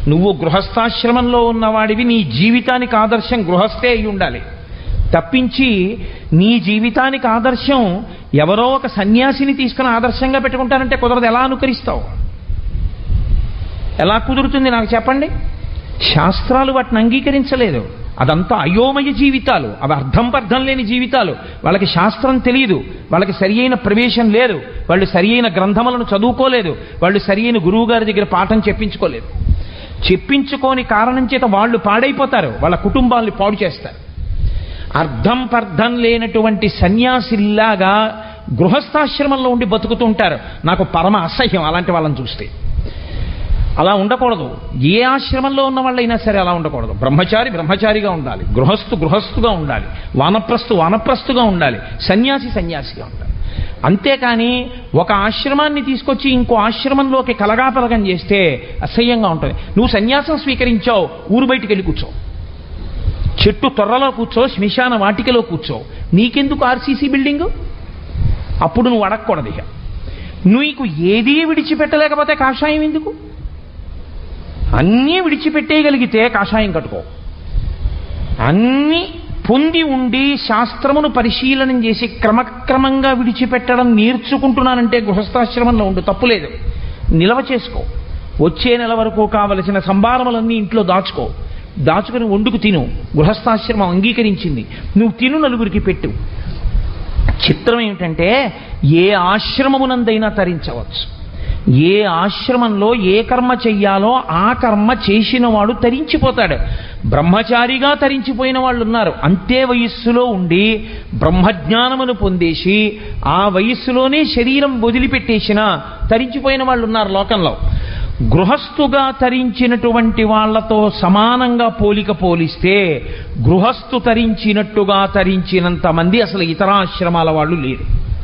నువ్వు గృహస్థాశ్రమంలో ఉన్నవాడివి నీ జీవితానికి ఆదర్శం గృహస్థే అయి ఉండాలి తప్పించి నీ జీవితానికి ఆదర్శం ఎవరో ఒక సన్యాసిని తీసుకుని ఆదర్శంగా పెట్టుకుంటానంటే కుదరదు ఎలా అనుకరిస్తావు ఎలా కుదురుతుంది నాకు చెప్పండి శాస్త్రాలు వాటిని అంగీకరించలేదు అదంతా అయోమయ జీవితాలు అవి అర్థం పర్థం లేని జీవితాలు వాళ్ళకి శాస్త్రం తెలియదు వాళ్ళకి సరి అయిన ప్రవేశం లేదు వాళ్ళు సరి అయిన గ్రంథములను చదువుకోలేదు వాళ్ళు సరి అయిన గురువు గారి దగ్గర పాఠం చెప్పించుకోలేదు చెప్పించుకోని కారణం చేత వాళ్ళు పాడైపోతారు వాళ్ళ కుటుంబాల్ని పాడు చేస్తారు అర్థం పర్థం లేనటువంటి సన్యాసిల్లాగా గృహస్థాశ్రమంలో ఉండి బతుకుతుంటారు నాకు పరమ అసహ్యం అలాంటి వాళ్ళని చూస్తే అలా ఉండకూడదు ఏ ఆశ్రమంలో ఉన్న వాళ్ళైనా సరే అలా ఉండకూడదు బ్రహ్మచారి బ్రహ్మచారిగా ఉండాలి గృహస్థు గృహస్థుగా ఉండాలి వానప్రస్థు వానప్రస్థుగా ఉండాలి సన్యాసి సన్యాసిగా ఉండాలి అంతేకాని ఒక ఆశ్రమాన్ని తీసుకొచ్చి ఇంకో ఆశ్రమంలోకి కలగాపలగం చేస్తే అసహ్యంగా ఉంటుంది నువ్వు సన్యాసం స్వీకరించావు ఊరు బయటికి వెళ్ళి కూర్చో చెట్టు తొర్రలో కూర్చో శ్మశాన వాటికలో కూర్చో నీకెందుకు ఆర్సీసీ బిల్డింగు అప్పుడు నువ్వు అడగకూడదు ఇక నీకు ఏదీ విడిచిపెట్టలేకపోతే కాషాయం ఎందుకు అన్నీ విడిచిపెట్టేయగలిగితే కాషాయం కట్టుకో అన్నీ పొంది ఉండి శాస్త్రమును పరిశీలనం చేసి క్రమక్రమంగా విడిచిపెట్టడం నేర్చుకుంటున్నానంటే గృహస్థాశ్రమంలో ఉండు తప్పులేదు నిలవ చేసుకో వచ్చే నెల వరకు కావలసిన సంభారములన్నీ ఇంట్లో దాచుకో దాచుకుని వండుకు తిను గృహస్థాశ్రమం అంగీకరించింది నువ్వు తిను నలుగురికి పెట్టు చిత్రం ఏమిటంటే ఏ ఆశ్రమమునందైనా తరించవచ్చు ఏ ఆశ్రమంలో ఏ కర్మ చెయ్యాలో ఆ కర్మ చేసిన వాడు తరించిపోతాడు బ్రహ్మచారిగా తరించిపోయిన వాళ్ళు ఉన్నారు అంతే వయస్సులో ఉండి బ్రహ్మజ్ఞానమును పొందేసి ఆ వయస్సులోనే శరీరం వదిలిపెట్టేసిన తరించిపోయిన వాళ్ళు ఉన్నారు లోకంలో గృహస్థుగా తరించినటువంటి వాళ్లతో సమానంగా పోలిక పోలిస్తే గృహస్థు తరించినట్టుగా తరించినంత మంది అసలు ఇతర ఆశ్రమాల వాళ్ళు లేరు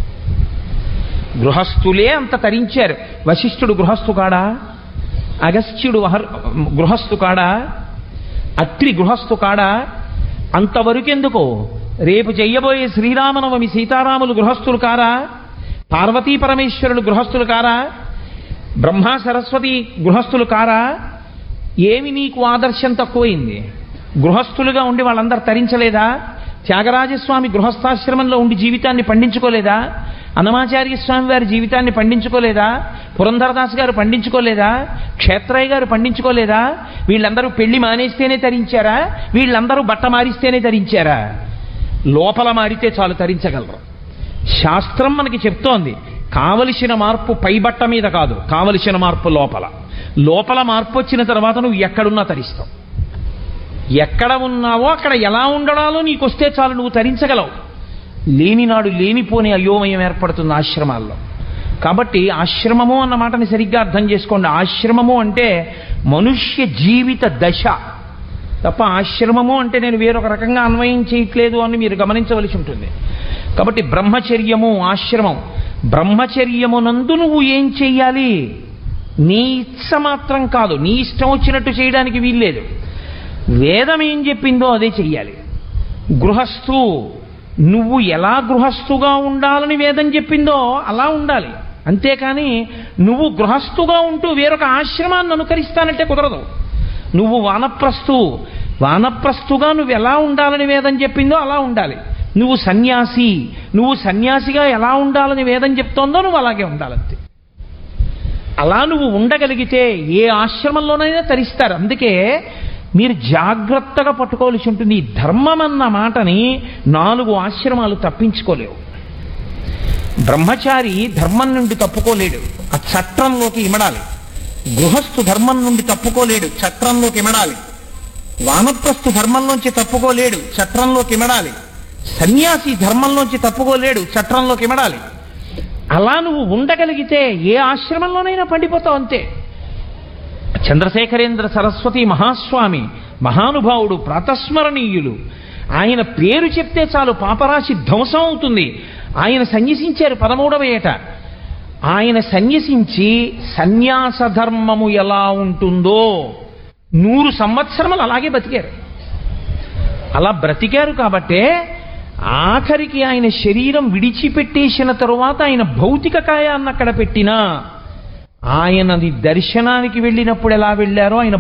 గృహస్థులే అంత తరించారు వశిష్ఠుడు గృహస్థు కాడా అగస్త్యుడు వహర్ గృహస్థు కాడా అత్రి గృహస్థు కాడా అంతవరకెందుకు రేపు చెయ్యబోయే శ్రీరామనవమి సీతారాములు గృహస్థులు కారా పార్వతీ పరమేశ్వరులు గృహస్థులు కారా బ్రహ్మ సరస్వతి గృహస్థులు కారా ఏమి నీకు ఆదర్శం తక్కువైంది గృహస్థులుగా ఉండి వాళ్ళందరూ తరించలేదా త్యాగరాజస్వామి గృహస్థాశ్రమంలో ఉండి జీవితాన్ని పండించుకోలేదా అన్నమాచార్య స్వామి వారి జీవితాన్ని పండించుకోలేదా పురంధరదాస్ గారు పండించుకోలేదా క్షేత్రయ్య గారు పండించుకోలేదా వీళ్ళందరూ పెళ్లి మానేస్తేనే తరించారా వీళ్ళందరూ బట్ట మారిస్తేనే తరించారా లోపల మారితే చాలు తరించగలరు శాస్త్రం మనకి చెప్తోంది కావలసిన మార్పు పైబట్ట మీద కాదు కావలసిన మార్పు లోపల లోపల మార్పు వచ్చిన తర్వాత నువ్వు ఎక్కడున్నా తరిస్తావు ఎక్కడ ఉన్నావో అక్కడ ఎలా ఉండడాలో నీకు వస్తే చాలు నువ్వు తరించగలవు లేనినాడు లేనిపోని అయోమయం ఏర్పడుతుంది ఆశ్రమాల్లో కాబట్టి ఆశ్రమము అన్న మాటని సరిగ్గా అర్థం చేసుకోండి ఆశ్రమము అంటే మనుష్య జీవిత దశ తప్ప ఆశ్రమము అంటే నేను వేరొక రకంగా అన్వయం చేయట్లేదు అని మీరు గమనించవలసి ఉంటుంది కాబట్టి బ్రహ్మచర్యము ఆశ్రమం బ్రహ్మచర్యమునందు నువ్వు ఏం చెయ్యాలి నీ ఇచ్చ మాత్రం కాదు నీ ఇష్టం వచ్చినట్టు చేయడానికి వీల్లేదు వేదం ఏం చెప్పిందో అదే చెయ్యాలి గృహస్థు నువ్వు ఎలా గృహస్థుగా ఉండాలని వేదం చెప్పిందో అలా ఉండాలి అంతేకాని నువ్వు గృహస్థుగా ఉంటూ వేరొక ఆశ్రమాన్ని అనుకరిస్తానంటే కుదరదు నువ్వు వానప్రస్థు వానప్రస్థుగా నువ్వు ఎలా ఉండాలని వేదం చెప్పిందో అలా ఉండాలి నువ్వు సన్యాసి నువ్వు సన్యాసిగా ఎలా ఉండాలని వేదం చెప్తోందో నువ్వు అలాగే ఉండాలంతే అలా నువ్వు ఉండగలిగితే ఏ ఆశ్రమంలోనైనా తరిస్తారు అందుకే మీరు జాగ్రత్తగా పట్టుకోవాల్సి ఉంటుంది ఈ ధర్మం అన్న మాటని నాలుగు ఆశ్రమాలు తప్పించుకోలేవు బ్రహ్మచారి ధర్మం నుండి తప్పుకోలేడు ఆ చట్రంలోకి ఇమడాలి గృహస్థు ధర్మం నుండి తప్పుకోలేడు చట్రంలోకి ఇమడాలి వానప్రస్థు ధర్మంలోంచి తప్పుకోలేడు చట్రంలోకి ఇమడాలి సన్యాసి ధర్మంలోంచి తప్పుకోలేడు చట్రంలోకి ఇమడాలి అలా నువ్వు ఉండగలిగితే ఏ ఆశ్రమంలోనైనా పండిపోతావు అంతే చంద్రశేఖరేంద్ర సరస్వతి మహాస్వామి మహానుభావుడు ప్రాతస్మరణీయులు ఆయన పేరు చెప్తే చాలు పాపరాశి ధ్వంసం అవుతుంది ఆయన సన్యసించారు పదమూడవ ఏట ఆయన సన్యసించి సన్యాస ధర్మము ఎలా ఉంటుందో నూరు సంవత్సరములు అలాగే బతికారు అలా బ్రతికారు కాబట్టే ఆఖరికి ఆయన శరీరం విడిచిపెట్టేసిన తరువాత ఆయన భౌతిక కాయాన్ని అక్కడ పెట్టినా ఆయనది దర్శనానికి వెళ్ళినప్పుడు ఎలా వెళ్ళారో ఆయన